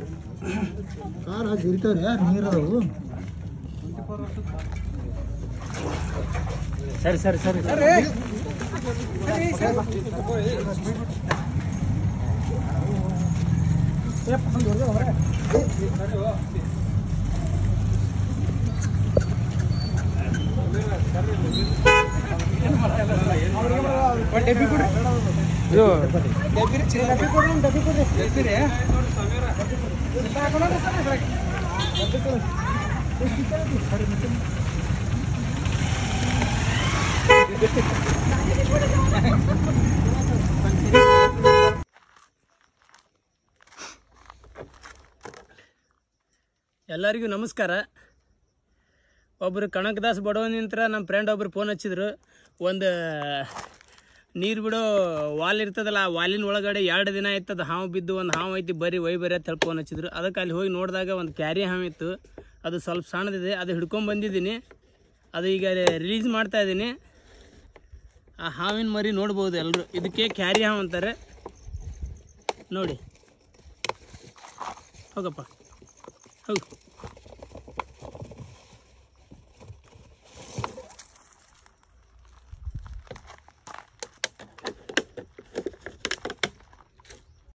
ಕಾಲು ಹಾಕಿ ಇರ್ತಾವ್ರಿ ನೀರು ಅದಾವು ಸರಿ ಸರಿ ಸರಿ ಇದು ಎಲ್ಲರಿಗೂ ನಮಸ್ಕಾರ ಒಬ್ಬರು ಕನಕದಾಸ್ ಬಡವನಿಂತ್ರ ನಮ್ಮ ಫ್ರೆಂಡ್ ಒಬ್ರು ಫೋನ್ ಹಚ್ಚಿದ್ರು ಒಂದು ನೀರು ಬಿಡೋ ವಾಲ್ ಇರ್ತದಲ್ಲ ಆ ವಾಲಿನ ಒಳಗಡೆ ಎರಡು ದಿನ ಆಯ್ತದ ಹಾವು ಬಿದ್ದು ಒಂದು ಹಾವು ಐತಿ ಬರೀ ಒಯ್ ಬರೀ ಅಂತ ಹೇಳಿ ಫೋನ್ ಹಚ್ಚಿದ್ರು ಅದಕ್ಕೆ ಅಲ್ಲಿ ಹೋಗಿ ನೋಡಿದಾಗ ಒಂದು ಕ್ಯಾರಿ ಹಾವು ಇತ್ತು ಅದು ಸ್ವಲ್ಪ ಸಣ್ಣದಿದೆ ಅದು ಹಿಡ್ಕೊಂಡ್ ಬಂದಿದ್ದೀನಿ ಅದು ಈಗ ರಿಲೀಸ್ ಮಾಡ್ತಾ ಇದ್ದೀನಿ ಆ ಹಾವಿನ ಮರಿ ನೋಡ್ಬೋದು ಎಲ್ಲರೂ ಇದಕ್ಕೆ ಕ್ಯಾರಿ ಹಾವು ಅಂತಾರೆ ನೋಡಿ ಹೋಗಪ್ಪ ಹೋಗು